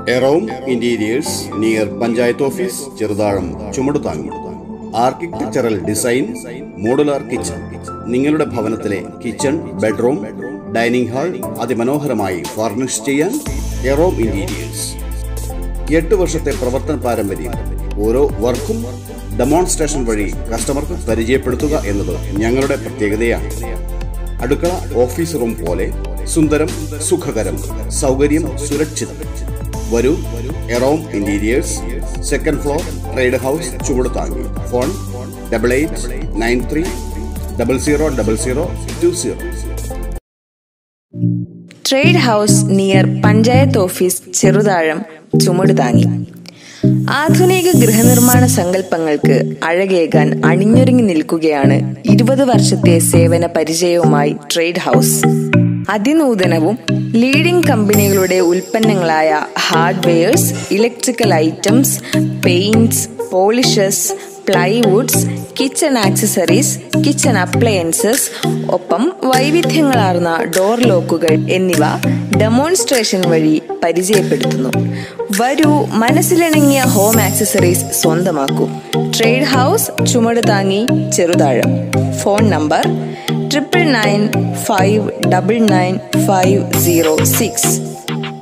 എറോം interiors near panchayat office Cheruthazham Chumaduthangi architectural design modular kitchen നിങ്ങളുടെ ഭവനത്തിലെ kitchen bedroom dining hall അതിമനോഹരമായി furnish ചെയ്യാൻ എറോം ഇന്റീരിയേഴ്സ് എട്ട് വർഷത്തെ പ്രവർത്തന പാരമ്പര്യം ഓരോ വർക്കും ഡെമോൺസ്ട്രേഷൻ വഴി കസ്റ്റമർക്ക് പരിചയപ്പെടുത്തുക എന്നത് ഞങ്ങളുടെ പ്രത്യേകതയാണ് അടുക്കള ഓഫീസ് റൂം പോലെ സുന്ദരം സുഖകരം സൗകര്യം സുരക്ഷിതം വരൂ എറോം interiors second floor Trade House Chuvaduthangi phone double eight nine three double zero double zero two zero Trade House near panchayat office Cheruthazham Chumaduthangi ആധുനിക ഗൃഹനിർമ്മാണ സങ്കല്പങ്ങൾക്ക് അഴകേകാൻ അണിഞ്ഞൊരുങ്ങി നിൽക്കുകയാണ് ഇരുപത് വർഷത്തെ സേവന പരിചയവുമായി ട്രേഡ് ഹൗസ് അതിനൂതനവും ലീഡിംഗ് കമ്പനികളുടെ ഉൽപ്പന്നങ്ങളായ hardwares electrical items paints polishes plywoods kitchen accessories kitchen appliances ഒപ്പം വൈവിധ്യങ്ങളാർന്ന ഡോർ ലോക്കുകൾ എന്നിവ ഡെമോൺസ്ട്രേഷൻ വഴി പരിചയപ്പെടുത്തുന്നു വരൂ മനസ്സിലിണങ്ങിയ ഹോം ആക്സസറീസ് സ്വന്തമാക്കൂ Trade House Chumaduthangi Cheruthazham phone number triple nine five double nine five zero six